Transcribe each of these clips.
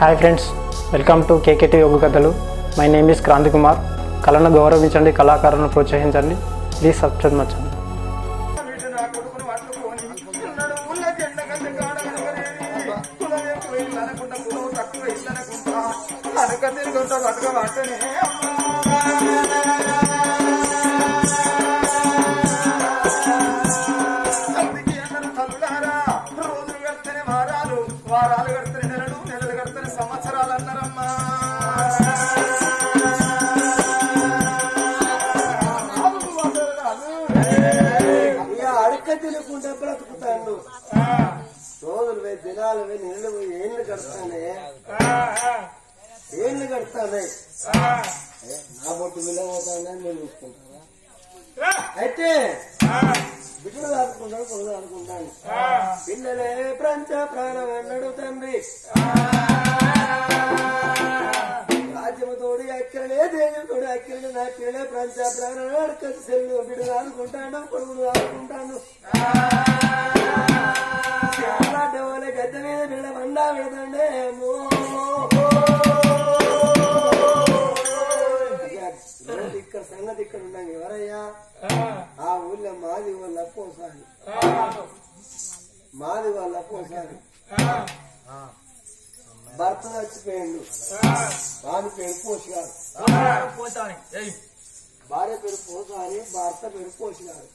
Hi friends welcome to KKT యోగ కథలు my name is Kranthi Kumar కళను గౌరవించండి కళాకారులను ప్రోత్సహించండి ప్లీజ్ సబ్స్క్రైబ్ మచ్చండి వీడు నా కొడుకును పట్టుకొని ఉన్నాడు ఊళ్ళో జెండ కంటే కాడ కనకనేది. కులం ఎక్కువ ఇల్లు అనకుండా కులం తక్కువ ఇల్లు అనకుండా అనక తిరుగుతా పట్టుక పట్టనే అందుకే అన్నారు తల్లులారా రోజులు గడితేనే వారాలు వారాలు గడితేనే నెలలు నెలలు గడితేనే సంవత్సరాలు అన్నారమ్మా ఇక అడక తినకుండా బ్రతుకుతాడు రోజులు పోయి దినాలు పోయి నెలలు పోయి ఏళ్ళు కడతానే ఏళ్ళు కడతానే ఏ, నా బొట్టు విలవతానని నేను చూసుకుంటాను అయితే బిడ్డలు ఆడుకుంటాను కొడుకు ఆడుకుంటాను పిల్లలే ప్రపంచ ప్రాణం అన్నాడు తండ్రి రాజ్యముతోడి అక్కడనే దేశంతోడి అక్కడనే నా పిల్లలే ప్రపంచ ప్రాణం అడక సెల్లు బిడ్డలు ఆడుకుంటాను కొడుకులు ఆడుకుంటాను డోల గద్ద మీద బిడ్డ మండా పెడతాండే అమ్మో. ఇక రోజు ఇక్కడ సంగతి ఇక్కడ ఉన్నాం ఎవరయ్యా ఆ ఊళ్ళో మాది వాళ్ళ పోసారి మాది వాళ్ళ పోసారి భర్త చచ్చిపోయిండు వాని పేరు పోసి గారు భార్య పేరు పోసారి భర్త పేరు పోసి గారు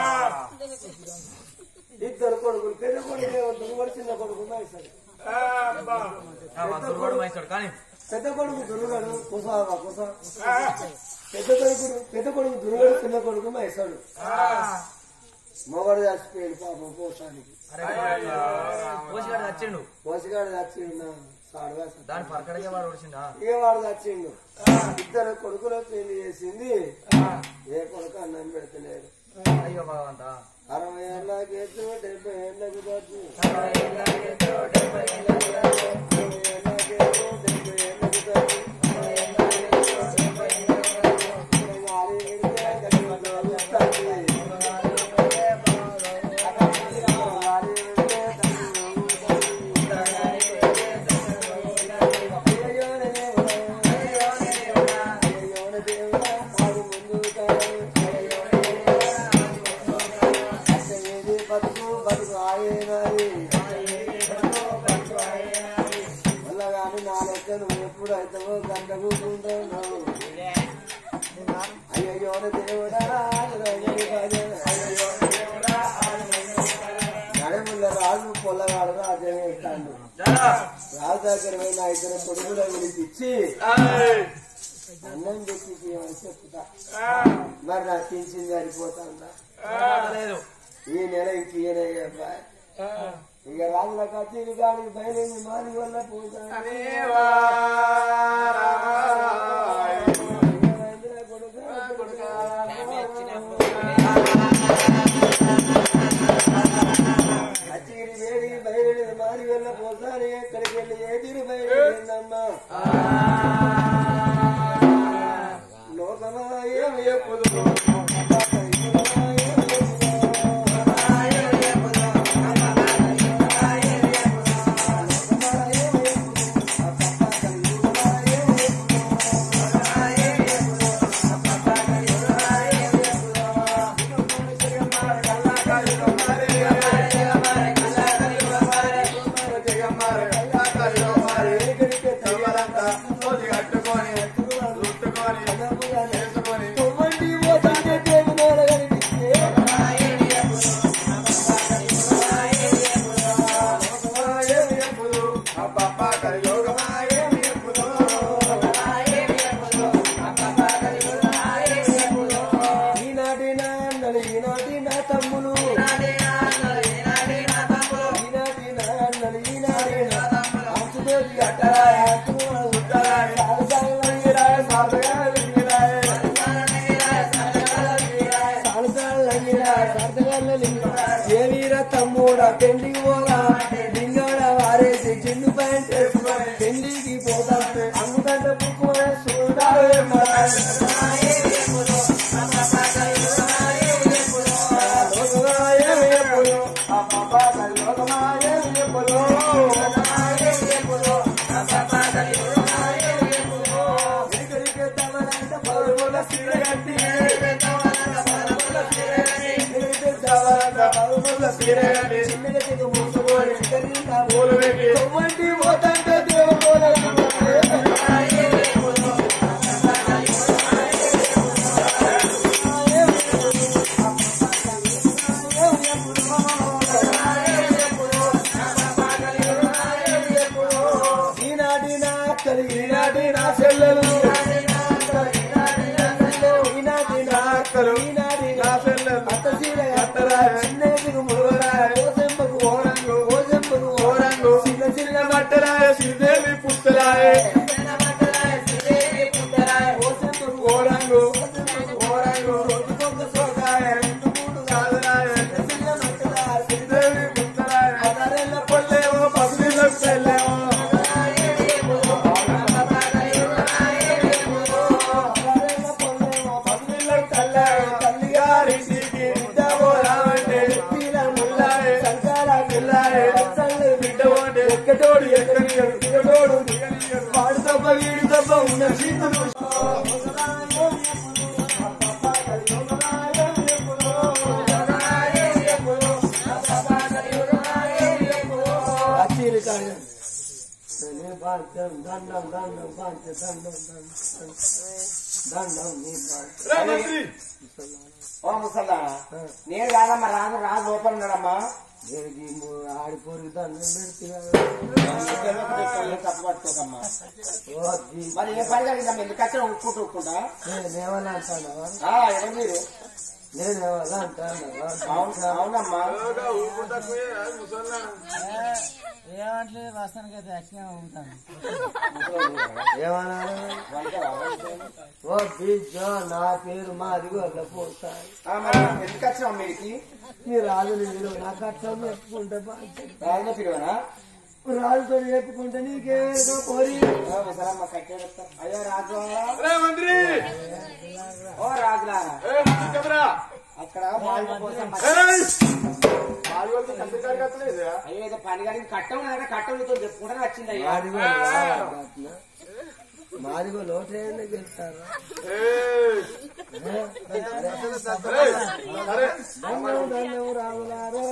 ఇద్దరు కొడుకులు పెద్ద కొడుకు దుర్గడు చిన్న కొడుకు మైసాడు పెద్ద కొడుకు దుర్గడు కుసావా కుసా పెద్ద కొడుకు పెద్ద కొడుకు దుర్గడు చిన్న కొడుకు మైసాడు మొగడు చచ్చిపోయాడు పాపం పోసానికి వచ్చిండు పోసిగాడు చచ్చిండు సాడు వేస్తాడు దాని పరకడగా వాడు వచ్చిండా ఇక వాడు చచ్చిండు ఇద్దరు కొడుకులు పెళ్లి చేసింది ఏ కొడుకు అన్నం పెడతలేడు అయ్యో భగవంత అరవై ఏళ్ళకి ఎత్తు డెబ్బై ఏళ్ళకి తచ్చు అరవై ఏళ్ళకి ఎత్తు, డెబ్బై ఏళ్ళకి తచ్చు. అరవై ఏళ్ళకి ఎత్తు డెబ్బై ఏళ్ళకి తచ్చు గాలి పెడితే గడ్డి వస్తుంది. గాలి పెడితే తల్లి వస్తుంది. అయ్యయ్యోనే దేవుడా, అయ్యయ్యోనే దేవుడా, మాకు ముందు కాదు. అసలేది బతుకు బతుకు ఆయనది మళ్ళా కానీ నా లెక్క నువ్వు ఎప్పుడు అవుతావో గంట కూర్చుంటావు అయ్యయ్యో దేవుడా నడముల రాజు పొల్లగాడు రాజ్యం ఇస్తాడు రాజు దగ్గర పోయిన ఇద్దరు కొడుకుల విడిపించి అన్నం తెచ్చి అని చెప్తా మరి నాకు పింఛన్ సరిపోతుందా లేదు ఈ నెల ఇంక ఈయన అబ్బాయి ఇక రాజుల కచేరి గాడికి బయలుదేరి మాది వల్ల పోతాను కచేరి వేడి బయలుదేరి మాది వల్ల పోతాను ఎక్కడికి వెళ్ళి ఏదిరి బయలుదేరిందమ్మా లోకమా ఏమి ఎప్పుడు తొమ్మిది పోతుంటే టేబుల్ మీద కనిపిస్తే ఈనాటి నా అన్నలు ఈనాటి నా తమ్ములు ఈనాటి నా అన్నలు ఈనాటి నా అంచుతోటి అట్టరాయ అంచున ఉత్తరాయ సాగుసాగులంగిరాయ సార్థకాలంగిరాయ సాగుసాగులంగిరాయ సార్థకాలంగిరాయ ఏ వీర తమ్ముడా పెళ్లికి పోగా నిన్నోడ వారేసి చిన్ను ప్యాంట్ వేసుకొని పెళ్లికి పోతా అందుకంట బుక్కు చూడాలి లోకమాయ ఎప్పుడు ఆ పాప లోకమాయ ఎప్పుడు అక్కలు ఈనాటి నా చెల్లెలు ఈనాటి నా అక్కలు ఈనాటి నా చెల్లెలు అత్త చీర కట్టరాయ చిన్నకు మురుగరాయ ఓసెంపకు ఓరంగు ఓసెంపకు ఓరంగు చిన్న చిన్న బట్టరాయ శ్రీదేవి పుట్టరాయ ఓసెంపకు ఓరంగు ఓరంగు రోజుకొక సోకాయ రెండు మూడు కాదురాయ చిన్న బట్టరాయ శ్రీదేవి పుట్టరాయ అదరెల్ల పొల్లేమో పసిలకు చెల్లేమో ఎక్కడోడు ఎక్కనియడు ఎక్కడోడు వాడు తప్ప వీడు తప్ప ఉన్న సీతలు దండం దండం దండం దండం దండం దండం నీ ఓ ముసల్లా నేను కాదమ్మా రాజు రాజు లోపల ఉన్నాడమ్మా దేనికి ఆడిపోరు దండం పెడితే తప్పు పట్టుకోకమ్మా ఓ జీ మరి ఏ పని కలిగిందమ్మా ఎందుకు వచ్చా ఉక్కుంటూ ఉక్కుంటా నేనేమన్నా అంటానవా ఆ, ఎవరు మీరు నేనేమన్నా అంటానవా అవును అవునమ్మా ఏమంటలేదు వస్తానికి అయితే యాక్షన్ అవుతాను ఏమన్నా ఓ బీజో నా పేరు మాదిగో పోతాయి ఆ, మరి ఎందుకు వచ్చినావు మీరికి నీ రాజు నీళ్ళు నా కష్టం చెప్పుకుంటే బాగుంటుంది రాజునే పిలువనా రాజుతో చెప్పుకుంటే నీకేదో పోరి ఓ ముసలమ్మ కట్టాడు అయ్యో రాజు ఓ రాజులారా అక్కడ బావి కోసం అయ్యో ఏదో పని కలిగి కట్టం కదా కట్టం నీతో చెప్పుకుంటానే వచ్చింది అయ్యా మాదిగో మాదిగో లోటు ఏందో గెలుస్తారా దండం దండం రాములారో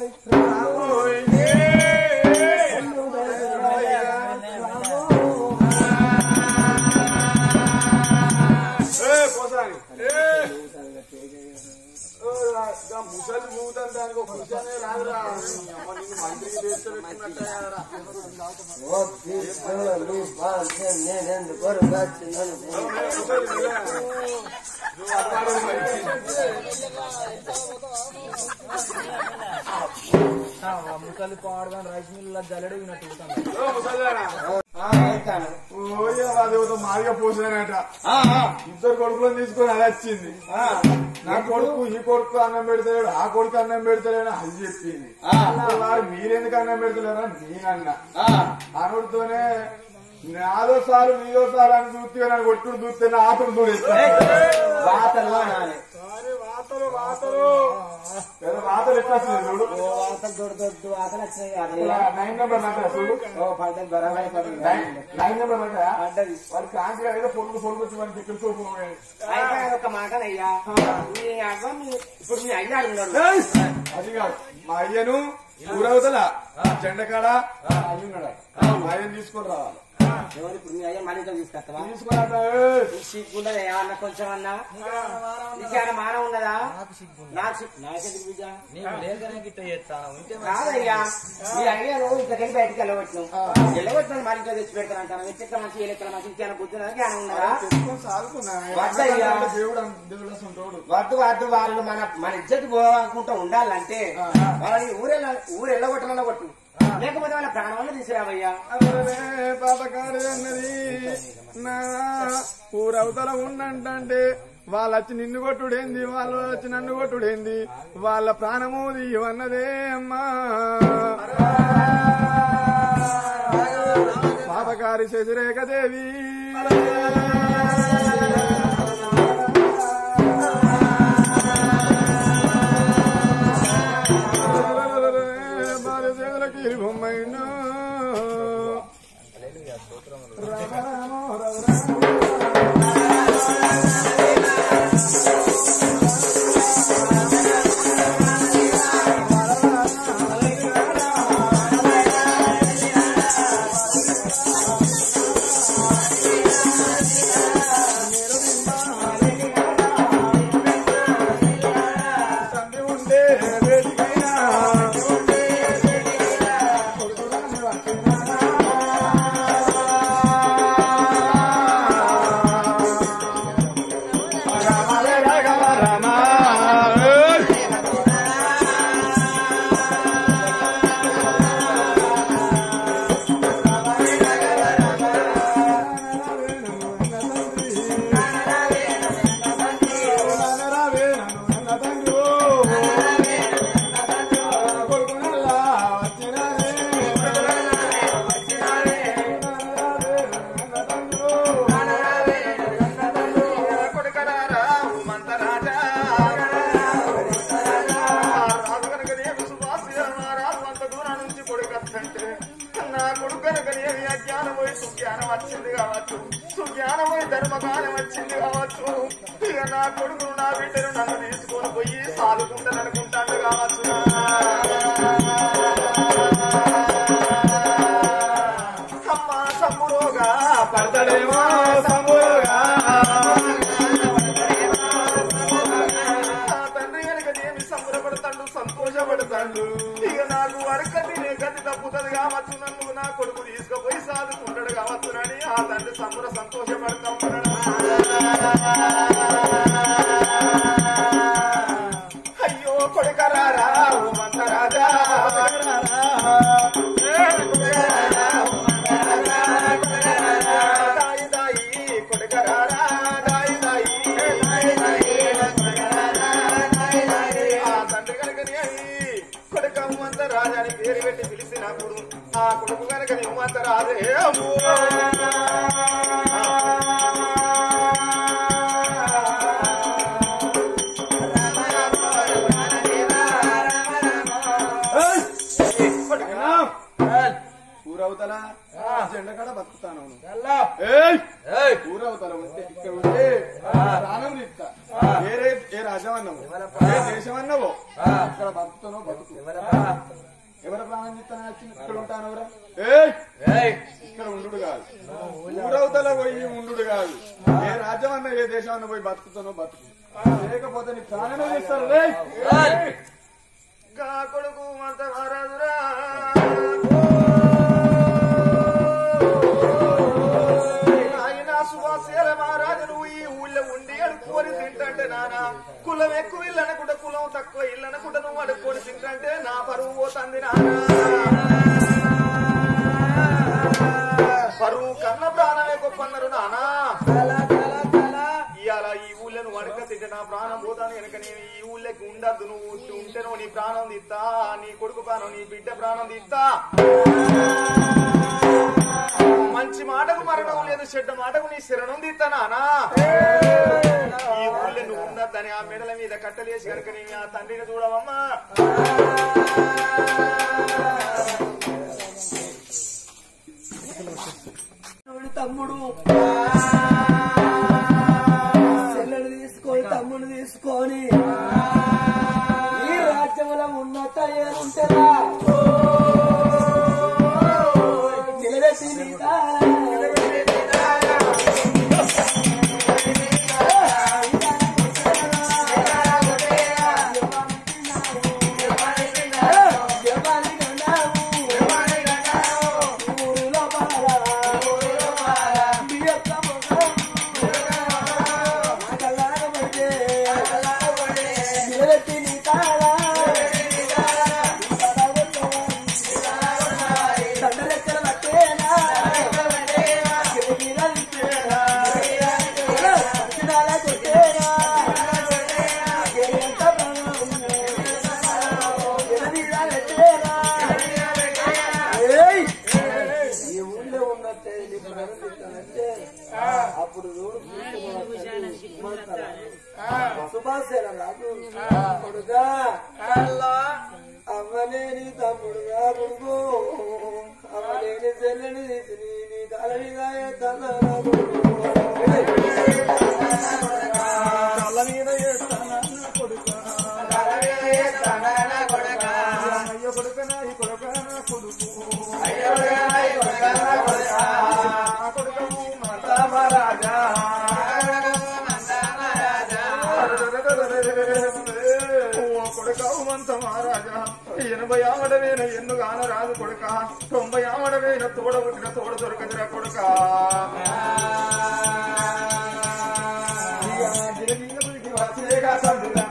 ముసలి మూతాను దానికి ఒక విషయాన్ని రాదురా అమ్మ నిన్ను మంత్రికి చేస్తున్నట్టున్నట్టు ఓ బీజో నీ బాధ్యం నేనెందుకు వచ్చిందని ముసలి పాడుగా రైస్ మిల్ జల్లడిగినట్టు ఓ మాదిగా పోసానట ఇద్దరు కొడుకులను తీసుకొని అది వచ్చింది నా కొడుకు ఈ కొడుకు అన్నం పెడతలేడు ఆ కొడుకు అన్నం పెడతలేడు అది చెప్పింది వారు మీరెందుకు అన్నం పెడతలేరా నేనన్నా అనుడితోనే నాదో సారు నీదో సారు అని చూస్తే నన్ను కొట్టుడు చూస్తే నా ఆతుడు చూడేస్తాను వాతలు అనాలి వాతలు వాతలు ఏదో వాతలు ఎట్లా వస్తుంది చూడు ఓ వాతలు దొడ్డు వాతలు వచ్చినాయి కదా ఇలా నైన్ నెంబర్ మాట చూడు ఓ పడ్డది బరాబరి పడ్డది నైన్ నైన్ నెంబర్ మాట పడ్డది వాడి కాంతి ఏదో పొడుగు పొడుగు వచ్చి మనకి ఇక్కడ చూపు అయితే ఒక మాటనయ్యా మీ అవ్వ మీ ఇప్పుడు మీ అయ్యాడు ఉన్నాడు అది కాదు మా అయ్యను ఊరవతల చెండకాడ అయ్యున్నాడు మా అయ్యను తీసుకొని రావాలి ఎవరు ఇప్పుడు మీ అయ్య మళ్ళీ తీసుకొస్తావా తీసుకొని నీకు సిగ్గుండదా ఏమన్నా కొంచెం అన్నా నీకేమైనా మానం ఉన్నదా నాకు సిగ్గు నాకెందుకు బిడ్డ నేను లేకనే గిట్ట చేస్తాను ఉంటే కాదయ్యా మీ అయ్యాను ఇంతకెళ్ళి బయటకు వెళ్ళగొట్టినాం వెళ్ళగొట్టిన మరి ఇంట్లో తెచ్చి పెడతానంటాను ఎక్కడ మంచి ఎక్కడ మంచి ఇంకేమైనా బుద్ధి ఉన్నదా జ్ఞానం ఉన్నదా తెచ్చుకొని సాదుకున్నా వద్దయ్యా. దేవుడు దేవుడు ఉంటాడు వద్దు వద్దు వాళ్ళు మన మన ఇజ్జత్ పోవాలనుకుంటూ ఉండాలంటే వాళ్ళని ఊరెళ్ళ ఊరు వెళ్ళగొట్టాలన్న కొట్టు లేకపోతే వాళ్ళ ప్రాణాలను తీసుకురావయ్యా అవరే పాపకారి అన్నది నా ఊరవతల ఉండంటే వాళ్ళు వచ్చి నిన్ను కొట్టుడేంది వాళ్ళు వచ్చి నన్ను కొట్టుడేంది వాళ్ళ ప్రాణము అన్నదే అమ్మా పాపకారి శశిరేఖదేవి భార్య చేతులకి బొమ్మైనా తండ్రి ఉండే వేదికైనా వచ్చింది కావచ్చు సుజ్ఞానమై ధర్మకాలం వచ్చింది కావచ్చు ఇక నా కొడుకును నా బిడ్డను నన్ను తీసుకొని పోయి సాదుకుంటాను అనుకుంటాను కావచ్చు అమ్మ సమ్మురోగా పడతాడేమో సమ్మురోగా నా తండ్రి కనుక ఏమి సంబరపడతాడు సంతోషపడతాడు ఇక నాకు వరకటి నే గతి తప్పుతుంది కావచ్చు నన్ను నా కొడుకు తీసుకుపోయి సాదుకుంటాడు కావచ్చునని ఆ తండ్రి సంబర సంతోషపడతా ఉన్నాడు అయ్యో కొడుకరారా ఓ మంతరాజా దాయి దాయి కొడుకరారా దాయి దాయి ఆ తండ్రి కనుకని కొడుక ఉమ్మంత రాజాని పేరు పెట్టి పిలిచినప్పుడు ఆ కొడుకు కనుక ఉమ్మంత రాజే అమ్మో. ఊరవుతల జెండ కాడ బతుకుతాను ఏయ్ ఊరవుతల ఉంటే ఇక్కడ ఉంటే ప్రాణం నిస్తా వేరే ఏ రాజ్యం అన్నావు ఏ దేశం అన్నావో ఇక్కడ బతుకుతానో బతుకు ఎవరి ప్రాణం నిస్తానో వచ్చింది ఇక్కడ ఉంటానవరా ఏయ్ ఇక్కడ ఉండు కాదు ఊరవుతల పోయి ఉండు కాదు ఏ రాజ్యం అన్నా ఏ దేశం అన్న పోయి బతుకుతానో బతుకు లేకపోతే నీ ప్రాణమే ఇస్తారు రేయ్ కా కొడుకు మంత మహారాజురా ఆయన సువాసేల మహారాజు నువ్వు ఈ ఊళ్ళో ఉండి అడుక్కొని తింటంటే నానా కులం ఎక్కువ ఇల్లు అనకుండా కులం తక్కువ ఇల్లు అనకుండా నువ్వు అడుక్కొని తింటంటే నా పరువు పోతుంది నానా పరువు కన్న ప్రాణమే గొప్ప అన్నారు నానా ఇవాళ ఈ ఊళ్ళో నువ్వు అడక తింటే నా ప్రాణం పోతాను కనుక నేను ఈ ఊళ్ళోకి ఉండద్దు నువ్వు ఉంటే- ఉంటేనో నీ ప్రాణం తీస్తా నీ కొడుకు ప్రాణం నీ బిడ్డ ప్రాణం తీస్తా మంచి మాటకు మరణం లేదు చెడ్డ మాటకు నీ శరణం తీస్తానా ఈ ఊళ్ళో నువ్వు ఉండద్దని ఆ మెడల మీద కట్టలేసి కనుక నేను ఆ తండ్రిని చూడవమ్మా తమ్ముడు తమ్ముడు చెల్లెడు తీసుకొని తమ్ముడు తీసుకొని ఈ రాజ్యంలో ఉన్నత ఏముంటారా నిలబెట్టి నీ తాళ. జపాలి కన్నావు. ఊరిలో బాగా. బియ్యప్ప మొగం. నాకల్లాగబడితే. నిలబెట్టి నీ తాళ. దండలెక్కల పట్టేనా. గిరిగిరలు ఇచ్చేనా. పచ్చినాల కొట్టేనా. ఎంత బాగుంది. ఎననీలా పెట్టేనా. ఏయ్! ఈ ఊళ్ళో ఉన్నట్టే నీకు నడుస్తుందంటే అప్పుడు చూడు సుభాషేన రాజు కొడుగా అమ్మలేని తమ్ముడుగా కొడుకు అమ్మలేని చెల్లెని తీసి నీ- నీ తలనిగా ఎత్తన్నా కళ్ళ మీద ఏస్తానా కొడుకు అయ్యో కొడుకు నా ఈ కొడుకు నా కొడుకు ఆ కొడుకు మాతా మహారాజా ఓ కొడుక మంత మహారాజా ఎనభై ఆమడవేన ఎన్ను గాన రాదు కొడుక తొంభై ఆమడవేన తోడ పుట్టిన తోడ దొరకదురా కొడుక వచ్చేగా సందురా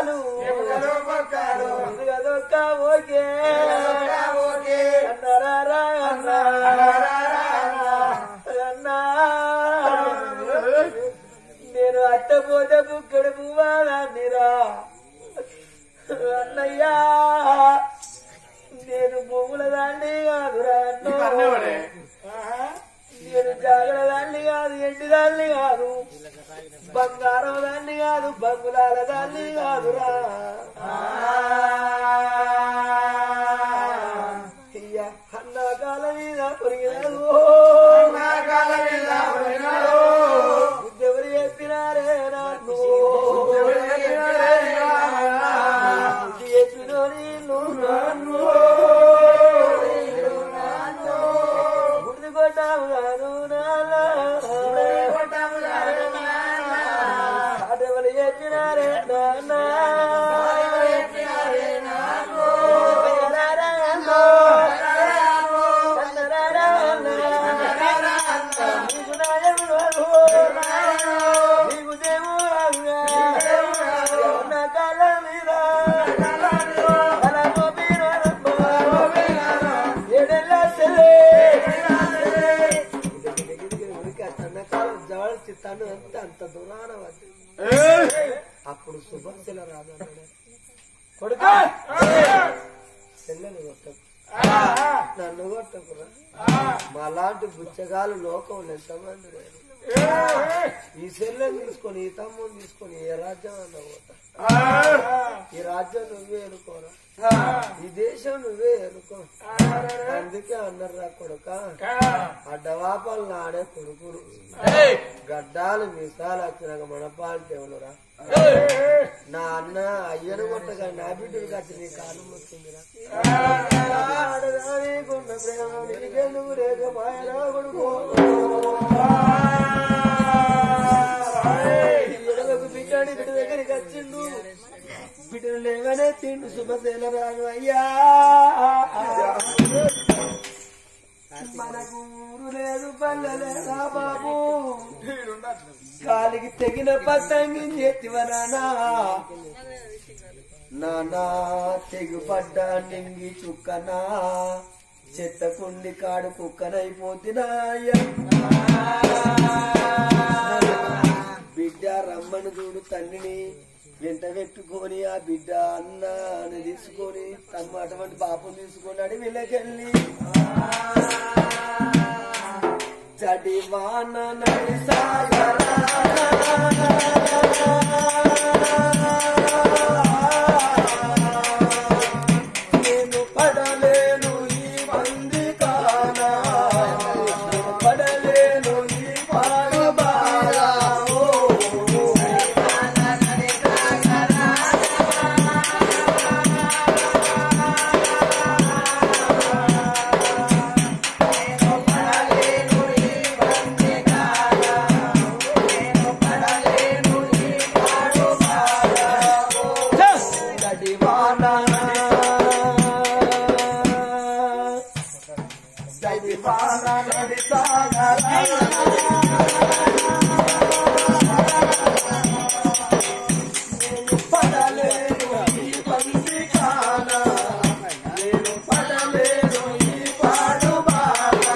బొక్కలు ఎదుగదొక్క ఓకే అన్నారా అన్నా అన్నా నేను అట్టపోతే బుక్కడు పువ్వాలన్నీరా అన్నయ్యా నేను పువ్వుల దాన్ని కాదురా అన్నో. నేను జాగర దాన్ని కాదు ఎండి దాన్ని కాదు బంగారం దాన్ని కాదు బంగుళాల దాన్ని కాదురా అయ్యా అన్న కాల మీద పొరిగినాడు ఎవరు చెప్పినారే నన్ను బుద్ధి చెప్పినోని నువ్వు నన్ను గుర్తు కొట్టావు గాను నాలా అటెవరు చెప్పినారే నాన్న నీకు నాయకుడు నీకు దేవుడు నా కళ్ళ మీద అలా గోపినారమ్మ. ఏడెళ్ళ సెలే. జవాడు చిత్తాను అంత అంత దూరాన పడ్డది. అప్పుడు శుభశిల రాదు అన్నాడు కొడుక చెల్లెని కొట్టకు నన్ను కొట్టకురా మాలాంటి బుచ్చగాలు లోకంలో ఎంతమంది లేరు ఈ సెల్లెని తీసుకొని ఈ తమ్ముని తీసుకొని ఏ రాజ్యం అన్న పోతా ఈ రాజ్యం నువ్వే ఎన్నుకోరా ఈ దేశం నువ్వే ఎన్నుకో అందుకే అన్నర్రా కొడుక అడ్డవాపాలు నాడే కొడుకులు గడ్డాలు మీసాలు వచ్చినాక మనపాలు ఎవరురా నా అన్న అయ్యను కొట్టగా నా బిడ్డలు కట్టి నీ కాలం వచ్చిందిరా ఆడదానికున్న ప్రేమ నీకెందుకు రేగ మాయరా కొడుకు ఎడవకు బిడ్డాడి బిడ్డ దగ్గరికి వచ్చిండు బిడ్డను లేవనే తిండు శుభశీల రాను అయ్యా మనకు ఊరు లేదు పల్లె లేదా బాబు కాలికి తెగిన పతంగి ఎత్తివరానా నానా తెగుపడ్డా నింగి చుక్కనా చెత్త కుండి కాడు కుక్కనైపోతున్నాయ బిడ్డ రమ్మను చూడు తండ్రిని వెంట పెట్టుకొని ఆ బిడ్డ అన్న అని తీసుకొని తమ్మ అటువంటి పాపం తీసుకొని అడవిలోకెళ్ళి చడి వాన నడి నేను పడలేను ఈ మంది కానా నేను పడలేను ఈ పాడు బాగా గడివానా గడివానా గడి సాగరా పడలేను ఈ పంది కానా నేను పడలేను ఈ పాడు బాగా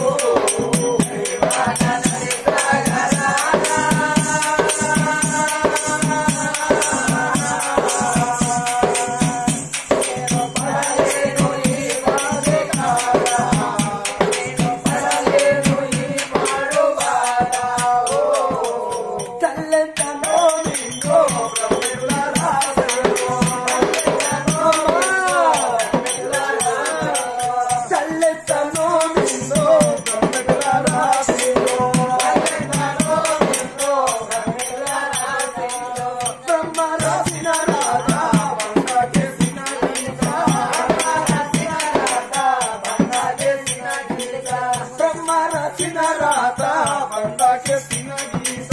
తల్లెంతనో నిన్నో ప్రభువుల రాజులో. తల్లెంతనో నిన్నో ప్రభువుల రాజులో. బ్రహ్మ రాసిన రాధా, బండ చేసిన గీత. బ్రహ్మ రాసిన రాధా, బండ చేసిన గీత.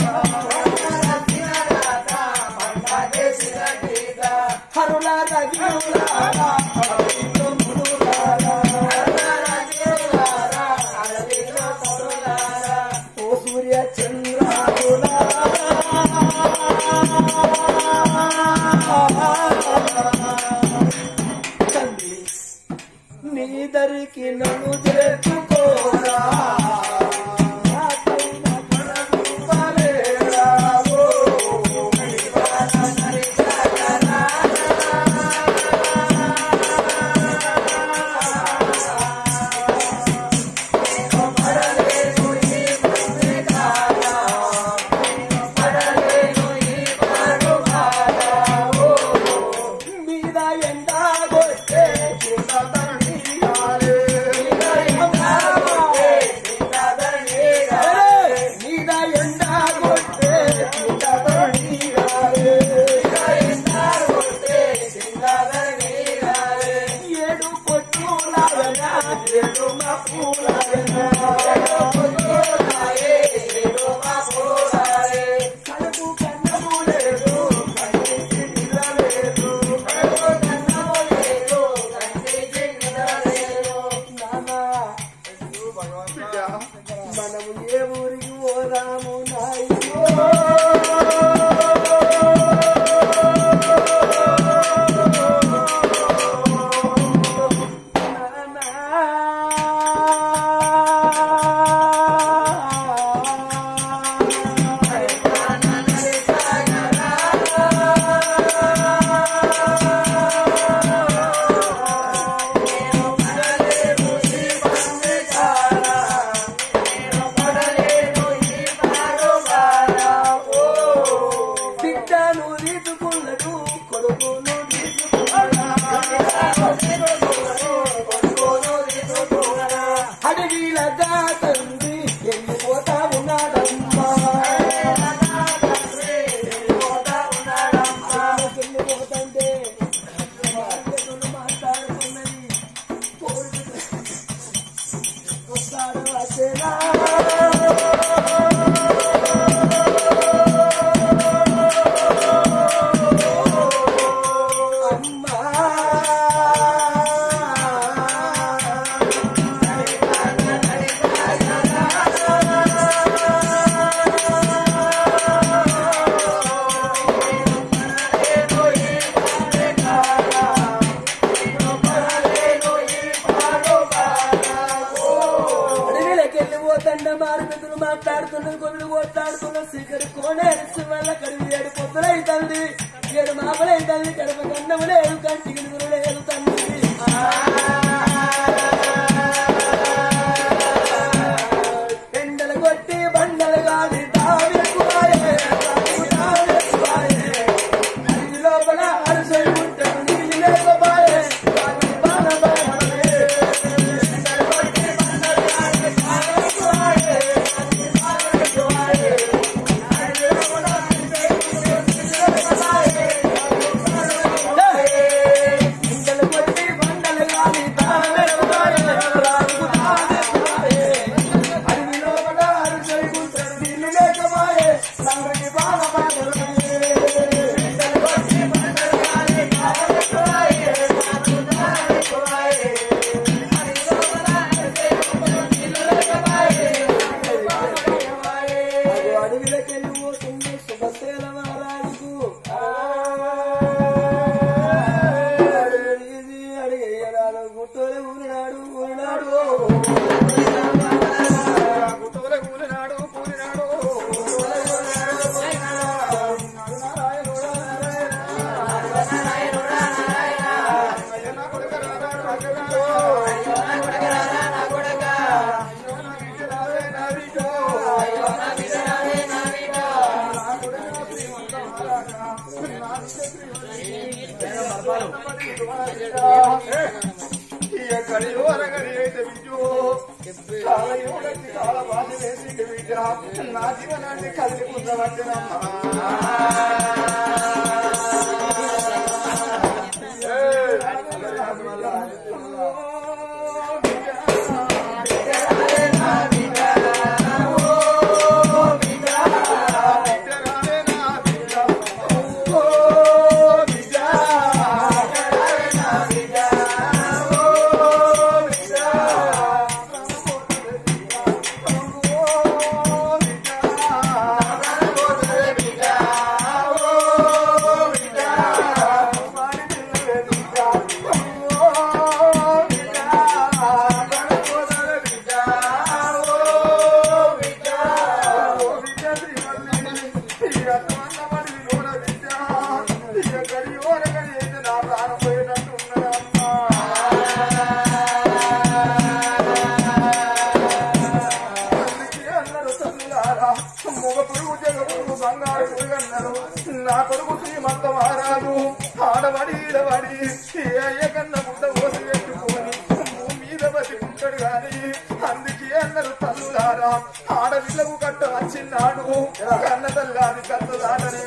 హరులారా గిరులారా, అడవిలో మునులారా. ఓ సూర్య చంద్రాలులారా అడవిలగా తండ్రి వెళ్ళిపోతా ఉన్నాడమ్మా వెళ్ళిపోతుంటే మాట్లాడుతున్నది వస్తాడు వచ్చేనా అడవిలోకెళ్ళిపోతండ మారు పెద్దలు మాట్లాడుతున్నది కొడులు కొట్లాడుతున్న శిఖరి కోనేసి వల్ల కడివి ఏడు పొద్దులైతుంది ఏడు మామలైతుంది కడప కన్నము లేదు కంటికి నిధులు లేదు తండ్రి ఎండలు కొట్టి బండలు కాని తావిరకువాయే, తావిరకువాయే. అడవి లోపల అరసై ఉంటాడు నీళ్ళు లేకపోయే వాటి బాణ బాణమే. ఎండలు కొట్టి బండలు కాని తావిరకువాయే, తావిరకువాయే. అడవి లోపల అరసై ఉంటాడు నీళ్ళు లేకపోయే, వాటి బాణ బాణమే. ఎండలు కొట్టి బండలు కాని తావిరకువాయే, తావిరకువాయే. అడవి లోపల అరసై ఉంటాడు నీళ్ళు లేకపోయే తండ్రికి బాణ బాణమే. ఎండలు కొట్టి బండలు కాని తావిరకువాయే, తావిరకువాయే. అది అడవిలోకెళ్ళి పోతుంది శుభశీల మహారాజుకు అడిగి అడిగేయరాడు గుట్టోలే ఊరినాడు ఊరినాడు గుట్టోల కూలినాడు కూలినాడు నా జీవనాన్ని మొగ పురుగు జగ పురుగు బంగారు పురుగు అన్నారు నా కొడుకు శ్రీమంత మహారాజు ఆడబడి ఈడబడి ఏ అయ్య కన్న ముద్ద ఓసి పెట్టుకొని భూమి మీద బతికుంటాడు గాని అందుకే అన్నారు తల్లులారా ఆడపిల్లకు కట్ట వచ్చిన్నాడు కన్న తల్లాది కత్తదాటనే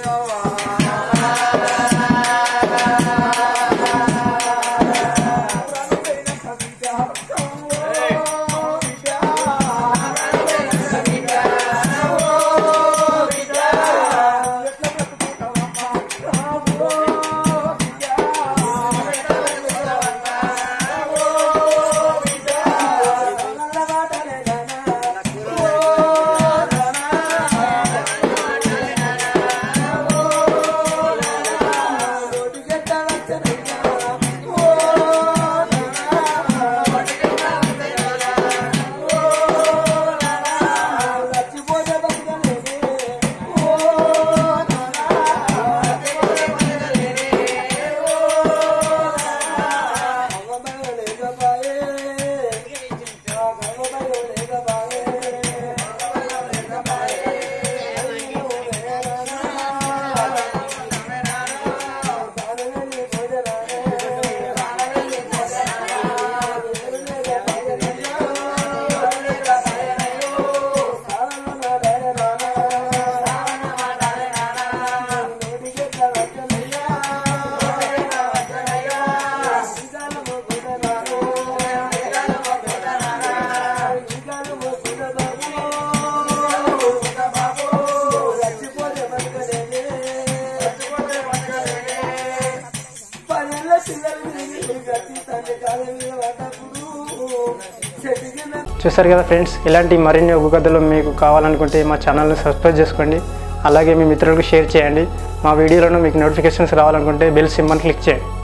పిల్లలు తిరిగి గట్టి తండ్రి కాలం మీద పడ్డప్పుడు చెట్టు కింద చూసారు కదా ఫ్రెండ్స్ ఇలాంటి మరిన్ని ఒగ్గు కథలు మీకు కావాలనుకుంటే మా ఛానల్ని సబ్స్క్రైబ్ చేసుకోండి అలాగే మీ మిత్రులకు షేర్ చేయండి మా వీడియోలను మీకు నోటిఫికేషన్స్ రావాలనుకుంటే బెల్ సింబల్ క్లిక్ చేయండి